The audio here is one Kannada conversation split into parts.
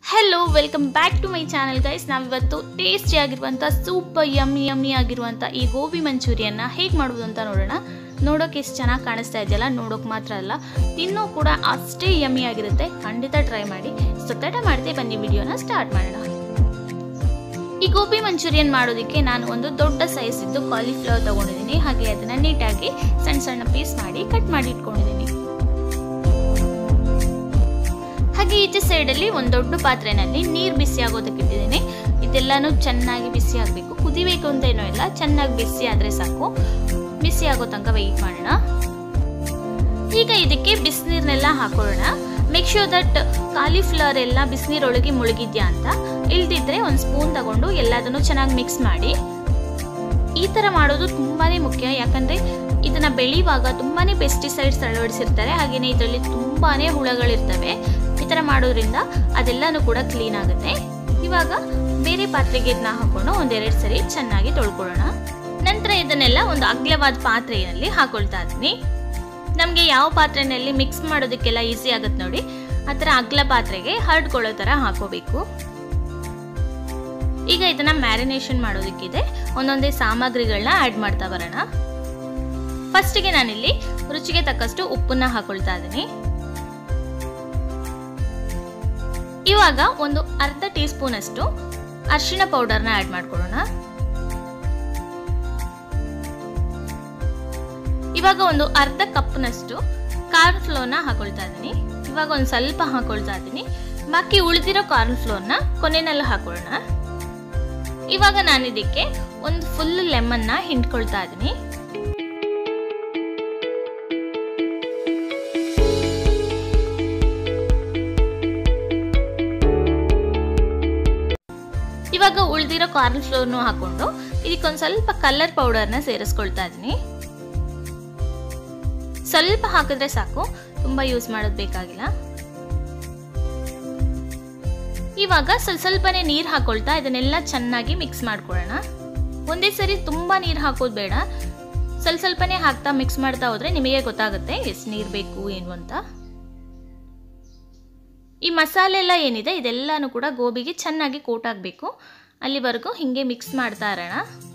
hello welcome back to my channel guys ನಾವಿವತ್ತು ಟೇಸ್ಟಿ ಆಗಿರುವಂಥ ಸೂಪರ್ ಯಮ್ಮಿ ಯಮ್ಮಿ ಆಗಿರುವಂಥ ಈ ಗೋಬಿ ಮಂಚೂರಿಯನ್ನ ಹೇಗೆ ಮಾಡೋದು ಅಂತ ನೋಡೋಣ ನೋಡೋಕೆ ಎಷ್ಟು ಚೆನ್ನಾಗಿ ಕಾಣಿಸ್ತಾ ಇದೆಯಲ್ಲ ನೋಡೋಕೆ ಮಾತ್ರ ಅಲ್ಲ ತಿನ್ನೋ ಕೂಡ ಅಷ್ಟೇ ಯಮ್ಮಿ ಆಗಿರುತ್ತೆ ಖಂಡಿತ ಟ್ರೈ ಮಾಡಿ ಸುತ್ತಾಟ ಮಾಡದೆ ಬನ್ನಿ ವಿಡಿಯೋನ ಸ್ಟಾರ್ಟ್ ಮಾಡೋಣ ಈ ಗೋಬಿ ಮಂಚೂರಿಯನ್ ಮಾಡೋದಕ್ಕೆ ನಾನು ಒಂದು ದೊಡ್ಡ ಸೈಜ್ ಇದ್ದು ಕಾಲಿಫ್ಲವರ್ ತಗೊಂಡಿದ್ದೀನಿ ಹಾಗೆ ಅದನ್ನ ನೀಟಾಗಿ ಸಣ್ಣ ಸಣ್ಣ ಪೀಸ್ ಮಾಡಿ ಕಟ್ ಮಾಡಿ ಇಟ್ಕೊಂಡಿದ್ದೀನಿ ಹಾಗೆ ಈಚೆ ಸೈಡಲ್ಲಿ ಒಂದು ದೊಡ್ಡ ಪಾತ್ರೆನಲ್ಲಿ ನೀರು ಬಿಸಿ ಆಗೋದಕ್ಕೆ ಇಟ್ಟಿದ್ದೀನಿ ಇದೆಲ್ಲನೂ ಚೆನ್ನಾಗಿ ಬಿಸಿ ಆಗಬೇಕು ಕುದಿಬೇಕು ಅಂತ ಏನೂ ಇಲ್ಲ ಚೆನ್ನಾಗಿ ಬಿಸಿ ಆದರೆ ಸಾಕು ಬಿಸಿ ಆಗೋ ತನಕ ವೆಯ್ಟ್ ಮಾಡೋಣ ಈಗ ಇದಕ್ಕೆ ಬಿಸಿನೀರನ್ನೆಲ್ಲ ಹಾಕೊಳ್ಳೋಣ ಮೇಕ್ ಶೋರ್ ದಟ್ ಕಾಲಿಫ್ಲವರ್ ಎಲ್ಲ ಬಿಸಿನೀರೊಳಗೆ ಮುಳುಗಿದ್ಯಾ ಅಂತ ಇಲ್ದಿದ್ರೆ ಒಂದು ಸ್ಪೂನ್ ತಗೊಂಡು ಎಲ್ಲದನ್ನು ಚೆನ್ನಾಗಿ ಮಿಕ್ಸ್ ಮಾಡಿ ಈ ಥರ ಮಾಡೋದು ತುಂಬಾ ಮುಖ್ಯ ಯಾಕಂದರೆ ಇದನ್ನು ಬೆಳೆಯುವಾಗ ತುಂಬಾ ಪೆಸ್ಟಿಸೈಡ್ಸ್ ಅಳವಡಿಸಿರ್ತಾರೆ ಹಾಗೆಯೇ ಇದರಲ್ಲಿ ತುಂಬಾ ಹುಳಗಳಿರ್ತವೆ ಈ ಥರ ಮಾಡೋದ್ರಿಂದ ಅದೆಲ್ಲನೂ ಕೂಡ ಕ್ಲೀನ್ ಆಗುತ್ತೆ ಇವಾಗ ಬೇರೆ ಪಾತ್ರೆಗೆ ಇದನ್ನ ಹಾಕೊಂಡು ಒಂದೆರಡು ಸರಿ ಚೆನ್ನಾಗಿ ತೊಳ್ಕೊಳ್ಳೋಣ ನಂತರ ಇದನ್ನೆಲ್ಲ ಒಂದು ಅಗ್ಲವಾದ ಪಾತ್ರೆಯಲ್ಲಿ ಹಾಕೊಳ್ತಾ ಇದ್ದೀನಿ ನಮಗೆ ಯಾವ ಪಾತ್ರೆಯಲ್ಲಿ ಮಿಕ್ಸ್ ಮಾಡೋದಕ್ಕೆಲ್ಲ ಈಸಿ ಆಗುತ್ತೆ ನೋಡಿ ಆ ಥರ ಅಗ್ಲ ಪಾತ್ರೆಗೆ ಹರಡ್ಕೊಳ್ಳೋ ಥರ ಹಾಕೋಬೇಕು ಈಗ ಇದನ್ನ ಮ್ಯಾರಿನೇಷನ್ ಮಾಡೋದಕ್ಕಿದೆ ಒಂದೊಂದೇ ಸಾಮಗ್ರಿಗಳನ್ನ ಆ್ಯಡ್ ಮಾಡ್ತಾ ಬರೋಣ ಫಸ್ಟಿಗೆ ನಾನಿಲ್ಲಿ ರುಚಿಗೆ ತಕ್ಕಷ್ಟು ಉಪ್ಪನ್ನ ಹಾಕೊಳ್ತಾ ಇದ್ದೀನಿ ಇವಾಗ ಒಂದು ಅರ್ಧ ಟೀ ಸ್ಪೂನ್ ಅಷ್ಟು ಅರಿಶಿಣ ಪೌಡರ್ನ ಆ್ಯಡ್ ಮಾಡ್ಕೊಳ್ಳೋಣ ಇವಾಗ ಒಂದು ಅರ್ಧ ಕಪ್ನಷ್ಟು ಕಾರ್ನ್ ಫ್ಲೋರ್ನ ಹಾಕೊಳ್ತಾ ಇದ್ದೀನಿ ಇವಾಗ ಒಂದು ಸ್ವಲ್ಪ ಹಾಕೊಳ್ತಾ ಇದ್ದೀನಿ ಬಾಕಿ ಉಳಿದಿರೋ ಕಾರ್ನ್ ಫ್ಲೋರ್ನ ಕೊನೆಯಲ್ಲಿ ಹಾಕೊಳ್ಳೋಣ ಇವಾಗ ನಾನು ಇದಕ್ಕೆ ಒಂದು ಫುಲ್ ಲೆಮನ್ನ ಹಿಂಡ್ಕೊಳ್ತಾ ಇದ್ದೀನಿ ಇವಾಗ ಉಳಿದಿರೋ ಕಾರ್ನ್ ಫ್ಲೋರ್ನು ಹಾಕೊಂಡು ಇದಕ್ಕೊಂದು ಸ್ವಲ್ಪ ಕಲರ್ ಪೌಡರ್ನ ಸೇರಿಸ್ಕೊಳ್ತಾ ಇದ್ದೀನಿ ಸ್ವಲ್ಪ ಹಾಕಿದ್ರೆ ಸಾಕು ತುಂಬ ಯೂಸ್ ಮಾಡೋದು ಬೇಕಾಗಿಲ್ಲ ಇವಾಗ ಸ್ವಲ್ಪ ಸ್ವಲ್ಪನೇ ನೀರು ಹಾಕೊಳ್ತಾ ಇದನ್ನೆಲ್ಲ ಚೆನ್ನಾಗಿ ಮಿಕ್ಸ್ ಮಾಡ್ಕೊಳ್ಳೋಣ ಒಂದೇ ಸರಿ ತುಂಬ ನೀರು ಹಾಕೋದು ಬೇಡ ಸ್ವಲ್ಪ ಸ್ವಲ್ಪನೇ ಹಾಕ್ತಾ ಮಿಕ್ಸ್ ಮಾಡ್ತಾ ಹೋದ್ರೆ ನಿಮಗೆ ಗೊತ್ತಾಗುತ್ತೆ ಎಷ್ಟು ನೀರು ಬೇಕು ಏನು ಅಂತ ಈ ಮಸಾಲೆ ಎಲ್ಲ ಏನಿದೆ ಇದೆಲ್ಲನೂ ಕೂಡ ಗೋಬಿಗೆ ಚೆನ್ನಾಗಿ ಕೋಟ್ ಆಗಬೇಕು ಅಲ್ಲಿವರೆಗೂ ಹಿಂಗೆ ಮಿಕ್ಸ್ ಮಾಡ್ತಾ ಇರೋಣ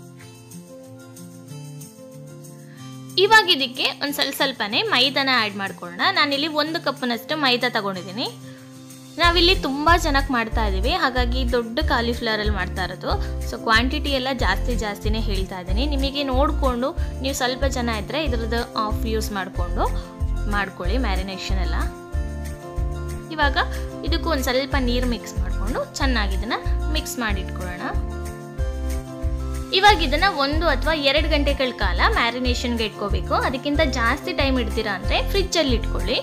ಇವಾಗ ಇದಕ್ಕೆ ಒಂದು ಸ್ವಲ್ಪ ಸ್ವಲ್ಪನೇ ಮೈದಾನ ಆ್ಯಡ್ ಮಾಡ್ಕೊಳ್ಳೋಣ ನಾನಿಲ್ಲಿ ಒಂದು ಕಪ್ನಷ್ಟು ಮೈದಾ ತಗೊಂಡಿದ್ದೀನಿ ನಾವಿಲ್ಲಿ ತುಂಬ ಜನಕ್ಕೆ ಮಾಡ್ತಾ ಇದ್ದೀವಿ ಹಾಗಾಗಿ ದೊಡ್ಡ ಕಾಲಿಫ್ಲವರಲ್ಲಿ ಮಾಡ್ತಾ ಇರೋದು ಸೊ ಕ್ವಾಂಟಿಟಿ ಎಲ್ಲ ಜಾಸ್ತಿ ಜಾಸ್ತಿನೇ ಹೇಳ್ತಾ ಇದ್ದೀನಿ ನಿಮಗೆ ನೋಡಿಕೊಂಡು ನೀವು ಸ್ವಲ್ಪ ಜನ ಇದ್ದರೆ ಇದ್ರದ್ದು ಆಫ್ ಯೂಸ್ ಮಾಡಿಕೊಂಡು ಮಾಡ್ಕೊಳ್ಳಿ ಮ್ಯಾರಿನೇಷನ್ ಎಲ್ಲ ಇವಾಗ ಇದಕ್ಕೂ ಒಂದು ಸ್ವಲ್ಪ ನೀರು ಮಿಕ್ಸ್ ಮಾಡಿಕೊಂಡು ಚೆನ್ನಾಗಿ ಇದನ್ನು ಮಿಕ್ಸ್ ಮಾಡಿ ಇಟ್ಕೊಳ್ಳೋಣ ಇವಾಗ ಇದನ್ನ ಒಂದು ಅಥವಾ ಎರಡು ಗಂಟೆಗಳ ಕಾಲ ಮ್ಯಾರಿನೇಷನ್ಗೆ ಇಟ್ಕೋಬೇಕು ಅದಕ್ಕಿಂತ ಜಾಸ್ತಿ ಟೈಮ್ ಇಡ್ತೀರಾ ಅಂದರೆ ಫ್ರಿಜ್ಜಲ್ಲಿ ಇಟ್ಕೊಳ್ಳಿ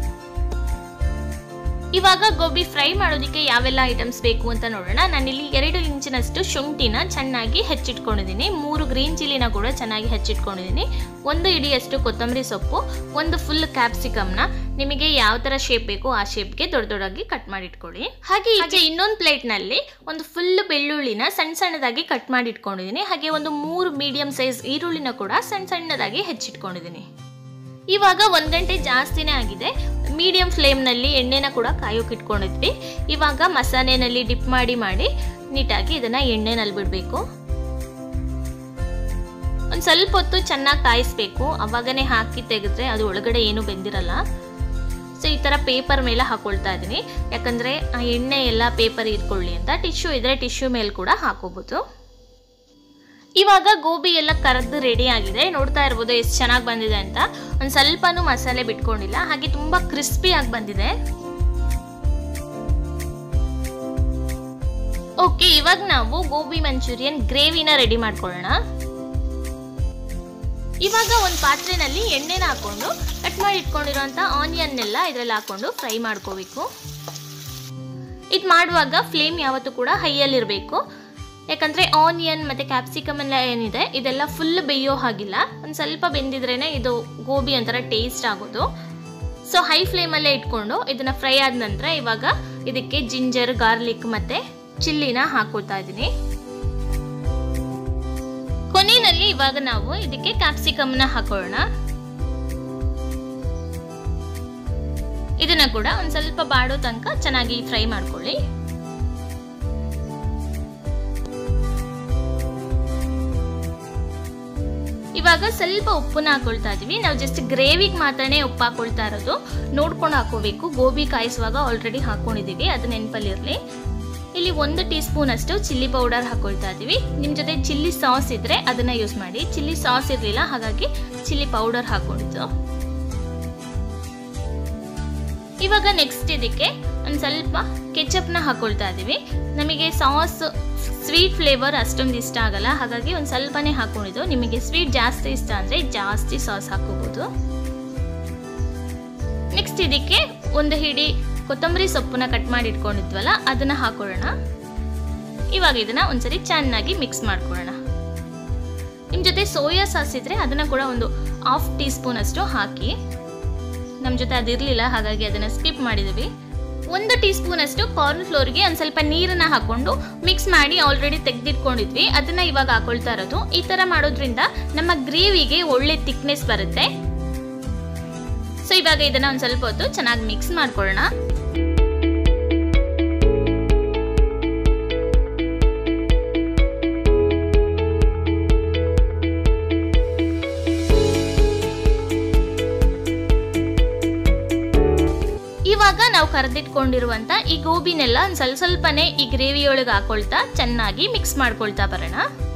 ಇವಾಗ ಗೋಬಿ ಫ್ರೈ ಮಾಡೋದಕ್ಕೆ ಯಾವೆಲ್ಲ ಐಟಮ್ಸ್ ಬೇಕು ಅಂತ ನೋಡೋಣ ನಾನಿಲ್ಲಿ ಎರಡು ಇಂಚಿನಷ್ಟು ಶುಂಠಿನ ಚೆನ್ನಾಗಿ ಹೆಚ್ಚಿಟ್ಕೊಂಡಿದ್ದೀನಿ ಮೂರು ಗ್ರೀನ್ ಚಿಲ್ಲಿನ ಕೂಡ ಚೆನ್ನಾಗಿ ಹೆಚ್ಚಿಟ್ಕೊಂಡಿದ್ದೀನಿ ಒಂದು ಇಡಿಯಷ್ಟು ಕೊತ್ತಂಬರಿ ಸೊಪ್ಪು ಒಂದು ಫುಲ್ ಕ್ಯಾಪ್ಸಿಕಮ್ನ ನಿಮಗೆ ಯಾವ ಥರ ಶೇಪ್ ಬೇಕು ಆ ಶೇಪ್ಗೆ ದೊಡ್ಡ ದೊಡ್ಡದಾಗಿ ಕಟ್ ಮಾಡಿ ಇಟ್ಕೊಳ್ಳಿ ಹಾಗೆ ಈಚೆ ಇನ್ನೊಂದು ಪ್ಲೇಟ್ನಲ್ಲಿ ಒಂದು ಫುಲ್ ಬೆಳ್ಳುಳ್ಳಿನ ಸಣ್ಣ ಸಣ್ಣದಾಗಿ ಕಟ್ ಮಾಡಿ ಇಟ್ಕೊಂಡಿದ್ದೀನಿ ಹಾಗೆ ಒಂದು ಮೂರು ಮೀಡಿಯಂ ಸೈಜ್ ಈರುಳ್ಳಿನ ಕೂಡ ಸಣ್ಣ ಸಣ್ಣದಾಗಿ ಹೆಚ್ಚಿಟ್ಕೊಂಡಿದ್ದೀನಿ ಇವಾಗ ಒಂದು ಗಂಟೆ ಜಾಸ್ತಿನೇ ಆಗಿದೆ ಮೀಡಿಯಂ ಫ್ಲೇಮ್ನಲ್ಲಿ ಎಣ್ಣೆನ ಕೂಡ ಕಾಯೋಕೆ ಇಟ್ಕೊಂಡಿದ್ವಿ ಇವಾಗ ಮಸಾಲೆನಲ್ಲಿ ಡಿಪ್ ಮಾಡಿ ಮಾಡಿ ನೀಟಾಗಿ ಇದನ್ನು ಎಣ್ಣೆನಲ್ಲಿ ಬಿಡಬೇಕು ಒಂದು ಸ್ವಲ್ಪ ಹೊತ್ತು ಚೆನ್ನಾಗಿ ಕಾಯಿಸ್ಬೇಕು ಅವಾಗನೇ ಹಾಕಿ ತೆಗೆದ್ರೆ ಅದು ಒಳಗಡೆ ಏನು ಬೆಂದಿರಲ್ಲ ಸೊ ಈ ಥರ ಪೇಪರ್ ಮೇಲೆ ಹಾಕೊಳ್ತಾ ಇದ್ದೀನಿ ಯಾಕಂದರೆ ಆ ಎಣ್ಣೆ ಎಲ್ಲ ಪೇಪರ್ ಇಟ್ಕೊಳ್ಳಿ ಅಂತ ಟಿಶ್ಯೂ ಇದ್ದರೆ ಟಿಶ್ಯೂ ಮೇಲೆ ಕೂಡ ಹಾಕೋಬೋದು ಇವಾಗ ಗೋಬಿ ಎಲ್ಲ ಕರೆದು ರೆಡಿ ಆಗಿದೆ ನೋಡ್ತಾ ಇರ್ಬೋದು ಎಷ್ಟು ಚೆನ್ನಾಗಿ ಬಂದಿದೆ ಅಂತ ಒಂದು ಸ್ವಲ್ಪನೂ ಮಸಾಲೆ ಬಿಟ್ಕೊಂಡಿಲ್ಲ ಹಾಗೆ ತುಂಬ ಕ್ರಿಸ್ಪಿಯಾಗಿ ಬಂದಿದೆ ಓಕೆ ಇವಾಗ ನಾವು ಗೋಬಿ ಮಂಚೂರಿಯನ್ ಗ್ರೇವಿನ ರೆಡಿ ಮಾಡ್ಕೊಳ್ಳೋಣ ಇವಾಗ ಒಂದು ಪಾತ್ರೆನಲ್ಲಿ ಎಣ್ಣೆನ ಹಾಕೊಂಡು ಕಟ್ ಮಾಡಿ ಇಟ್ಕೊಂಡಿರೋಂಥ ಆನಿಯನ್ನೆಲ್ಲ ಇದರಲ್ಲಿ ಹಾಕೊಂಡು ಫ್ರೈ ಮಾಡ್ಕೋಬೇಕು ಇದು ಮಾಡುವಾಗ ಫ್ಲೇಮ್ ಯಾವತ್ತೂ ಕೂಡ ಹೈಯಲ್ಲಿರಬೇಕು ಯಾಕಂದರೆ ಆನಿಯನ್ ಮತ್ತು ಕ್ಯಾಪ್ಸಿಕಮ್ ಎಲ್ಲ ಏನಿದೆ ಇದೆಲ್ಲ ಫುಲ್ ಬೇಯೋ ಹಾಗಿಲ್ಲ ಒಂದು ಸ್ವಲ್ಪ ಬೆಂದಿದ್ರೇ ಇದು ಗೋಬಿ ಒಂಥರ ಟೇಸ್ಟ್ ಆಗೋದು ಸೊ ಹೈ ಫ್ಲೇಮಲ್ಲೇ ಇಟ್ಕೊಂಡು ಇದನ್ನು ಫ್ರೈ ಆದ ನಂತರ ಇವಾಗ ಇದಕ್ಕೆ ಜಿಂಜರ್ ಗಾರ್ಲಿಕ್ ಮತ್ತು ಚಿಲ್ಲಿನ ಹಾಕೋತಾ ಇದ್ದೀನಿ ಕೊನೆಯಲ್ಲಿ ಇವಾಗ ನಾವು ಇದಕ್ಕೆ ಕ್ಯಾಪ್ಸಿಕಮ್ನ ಹಾಕೊಳ್ಳೋಣ ಇದನ್ನ ಕೂಡ ಒಂದು ಸ್ವಲ್ಪ ಬಾಡೋ ತನಕ ಚೆನ್ನಾಗಿ ಫ್ರೈ ಮಾಡ್ಕೊಳ್ಳಿ ಇವಾಗ ಸ್ವಲ್ಪ ಉಪ್ಪನ್ನ ಹಾಕೊಳ್ತಾ ಇದೀವಿ ನಾವು ಜಸ್ಟ್ ಗ್ರೇವಿಗೆ ಮಾತ್ರನೇ ಉಪ್ಪು ಹಾಕೊಳ್ತಾ ಇರೋದು ನೋಡ್ಕೊಂಡು ಹಾಕೋಬೇಕು ಗೋಬಿ ಕಾಯಿಸುವಾಗ ಆಲ್ರೆಡಿ ಹಾಕೊಂಡಿದ್ದೀವಿ ಅದು ನೆನಪಲ್ಲಿರಲಿ ಇಲ್ಲಿ ಒಂದು ಟೀ ಸ್ಪೂನ್ ಅಷ್ಟು ಚಿಲ್ಲಿ ಪೌಡರ್ ಹಾಕೊಳ್ತಾ ಇದೀವಿ ನಿಮ್ಮ ಜೊತೆ ಚಿಲ್ಲಿ ಸಾಸ್ ಇದ್ರೆ ಅದನ್ನ ಯೂಸ್ ಮಾಡಿ ಚಿಲ್ಲಿ ಸಾಸ್ ಇರಲಿಲ್ಲ ಹಾಗಾಗಿ ಚಿಲ್ಲಿ ಪೌಡರ್ ಹಾಕೊಂಡಿದ್ದು ಇವಾಗ ನೆಕ್ಸ್ಟ್ ಇದಕ್ಕೆ ಒಂದು ಸ್ವಲ್ಪ ಕೆಚಪ್ನ ಹಾಕೊಳ್ತಾ ಇದ್ದೀವಿ ನಮಗೆ ಸಾಸ್ ಸ್ವೀಟ್ ಫ್ಲೇವರ್ ಅಷ್ಟೊಂದು ಇಷ್ಟ ಆಗಲ್ಲ ಹಾಗಾಗಿ ಒಂದು ಸ್ವಲ್ಪನೇ ಹಾಕೊಂಡಿದ್ದು ನಿಮಗೆ ಸ್ವೀಟ್ ಜಾಸ್ತಿ ಇಷ್ಟ ಅಂದರೆ ಜಾಸ್ತಿ ಸಾಸ್ ಹಾಕೋಬೋದು ನೆಕ್ಸ್ಟ್ ಇದಕ್ಕೆ ಒಂದು ಹಿಡಿ ಕೊತ್ತಂಬರಿ ಸೊಪ್ಪನ್ನ ಕಟ್ ಮಾಡಿ ಇಟ್ಕೊಂಡಿದ್ವಲ್ಲ ಅದನ್ನ ಹಾಕೊಳ್ಳೋಣ ಇವಾಗ ಇದನ್ನ ಒಂದ್ಸರಿ ಚೆನ್ನಾಗಿ ಮಿಕ್ಸ್ ಮಾಡ್ಕೊಳ್ಳೋಣ ನಿಮ್ಮ ಜೊತೆ ಸೋಯಾ ಸಾಸ್ ಇದ್ರೆ ಅದನ್ನ ಕೂಡ ಒಂದು ಹಾಫ್ ಟೀ ಸ್ಪೂನ್ ಅಷ್ಟು ಹಾಕಿ ನಮ್ಮ ಜೊತೆ ಅದಿರಲಿಲ್ಲ ಹಾಗಾಗಿ ಅದನ್ನು ಸ್ಕಿಪ್ ಮಾಡಿದ್ವಿ ಒಂದು ಟೀ ಸ್ಪೂನ್ ಅಷ್ಟು ಕಾರ್ನ್ ಫ್ಲೋರ್ಗೆ ಒಂದು ಸ್ವಲ್ಪ ನೀರನ್ನ ಹಾಕೊಂಡು ಮಿಕ್ಸ್ ಮಾಡಿ ಆಲ್ರೆಡಿ ತೆಗೆದಿಟ್ಕೊಂಡಿದ್ವಿ ಅದನ್ನ ಇವಾಗ ಹಾಕೊಳ್ತಾ ಇರೋದು ಈ ತರ ಮಾಡೋದ್ರಿಂದ ನಮ್ಮ ಗ್ರೇವಿಗೆ ಒಳ್ಳೆ ಥಿಕ್ನೆಸ್ ಬರುತ್ತೆ ಸೊ ಇವಾಗ ಇದನ್ನ ಒಂದು ಸ್ವಲ್ಪ ಹೊತ್ತು ಚೆನ್ನಾಗಿ ಮಿಕ್ಸ್ ಮಾಡ್ಕೊಳ್ಳೋಣ ಇವಾಗ ನಾವು ಕರೆದಿಟ್ಕೊಂಡಿರುವಂತ ಈ ಗೋಬಿನೆಲ್ಲ ಒಂದು ಸ್ವಲ್ಪ ಸ್ವಲ್ಪನೇ ಈ ಗ್ರೇವಿ ಒಳಗೆ ಹಾಕೊಳ್ತಾ ಚೆನ್ನಾಗಿ ಮಿಕ್ಸ್ ಮಾಡ್ಕೊಳ್ತಾ ಬರೋಣ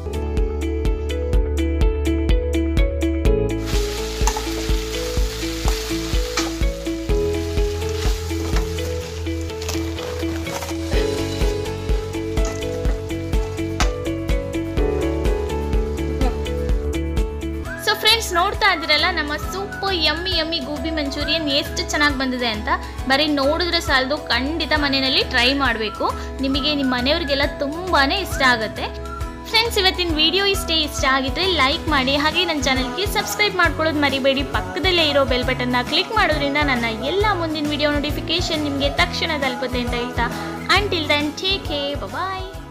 ಸೊ ಫ್ರೆಂಡ್ಸ್ ನೋಡ್ತಾ ಇದ್ದೀರಲ್ಲ ನಮ್ಮ super yummy yummy gobi manchurian ಎಷ್ಟು ಚೆನ್ನಾಗಿ ಬಂದಿದೆ ಅಂತ ಬರೀ ನೋಡಿದ್ರೆ ಸಾಲದು ಖಂಡಿತ ಮನೆಯಲ್ಲಿ ಟ್ರೈ ಮಾಡಬೇಕು ನಿಮಗೆ ನಿಮ್ಮ ಮನೆಯವ್ರಿಗೆಲ್ಲ ತುಂಬಾ ಇಷ್ಟ ಆಗುತ್ತೆ ಫ್ರೆಂಡ್ಸ್ ಇವತ್ತಿನ ವಿಡಿಯೋ ಇಷ್ಟೇ ಇಷ್ಟ ಆಗಿದ್ರೆ ಲೈಕ್ ಮಾಡಿ ಹಾಗೆ ನನ್ನ ಚಾನಲ್ಗೆ ಸಬ್ಸ್ಕ್ರೈಬ್ ಮಾಡ್ಕೊಳ್ಳೋದು ಮರಿಬೇಡಿ ಪಕ್ಕದಲ್ಲೇ ಇರೋ ಬೆಲ್ ಬಟನ್ನ ಕ್ಲಿಕ್ ಮಾಡೋದ್ರಿಂದ ನನ್ನ ಎಲ್ಲ ಮುಂದಿನ ವಿಡಿಯೋ ನೋಟಿಫಿಕೇಶನ್ ನಿಮಗೆ ತಕ್ಷಣ ತಲುಪುತ್ತೆ ಅಂತ ಹೇಳ್ತಾ ಅಂಟಿಲ್ ದೆನ್ ಟೇಕ್ ಕೇ ಬಾಯ್